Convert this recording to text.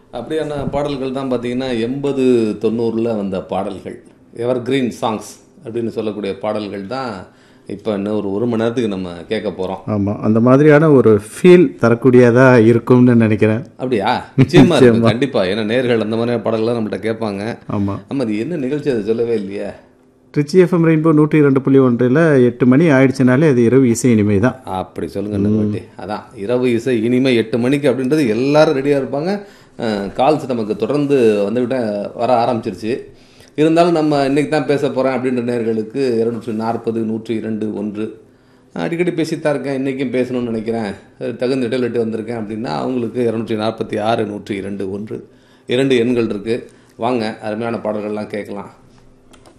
அப்படியான பாடல்கள் தான் பார்த்தீங்கன்னா எண்பது தொண்ணூறில் வந்த பாடல்கள் எவர் கிரீன் சாங்ஸ் அப்படின்னு சொல்லக்கூடிய பாடல்கள் தான் இப்போ இன்னும் ஒரு ஒரு மணி நேரத்துக்கு நம்ம கேட்க போகிறோம் ஆமாம் அந்த மாதிரியான ஒரு ஃபீல் தரக்கூடியதாக இருக்கும்னு நினைக்கிறேன் அப்படியா நிச்சயமா இருக்கும் கண்டிப்பா ஏன்னா நேர்கள் அந்த மாதிரியான பாடல்கள்லாம் நம்மள்ட்ட கேட்பாங்க ஆமாம் நம்ம அது என்ன நிகழ்ச்சி அதை சொல்லவே இல்லையே ட்ரிச்சி எஃப்எம் ரெயின்போ நூற்றி ரெண்டு புள்ளி ஒன்றில் எட்டு மணி ஆயிடுச்சுனாலே அது இரவு இசை இனிமை தான் அப்படி சொல்லுங்க நண்பட்டி அதான் இரவு இசை இனிமை எட்டு மணிக்கு அப்படின்றது எல்லாரும் ரெடியாக இருப்பாங்க கால்ஸ் நமக்கு தொடர்ந்து வந்துவிட்ட வர ஆரம்பிச்சிருச்சு இருந்தாலும் நம்ம இன்னைக்கு தான் பேச போகிறேன் அப்படின்ற நேர்களுக்கு இரநூற்றி நாற்பது நூற்றி இரண்டு ஒன்று அடிக்கடி பேசித்தான் இருக்கேன் இன்றைக்கும் பேசணும்னு நினைக்கிறேன் தகுந்த இடைவெளிட்டு வந்திருக்கேன் அப்படின்னா அவங்களுக்கு இரநூற்றி நாற்பத்தி ஆறு நூற்றி இரண்டு ஒன்று இரண்டு எண்கள் இருக்குது வாங்க அருமையான பாடல்கள்லாம் கேட்கலாம்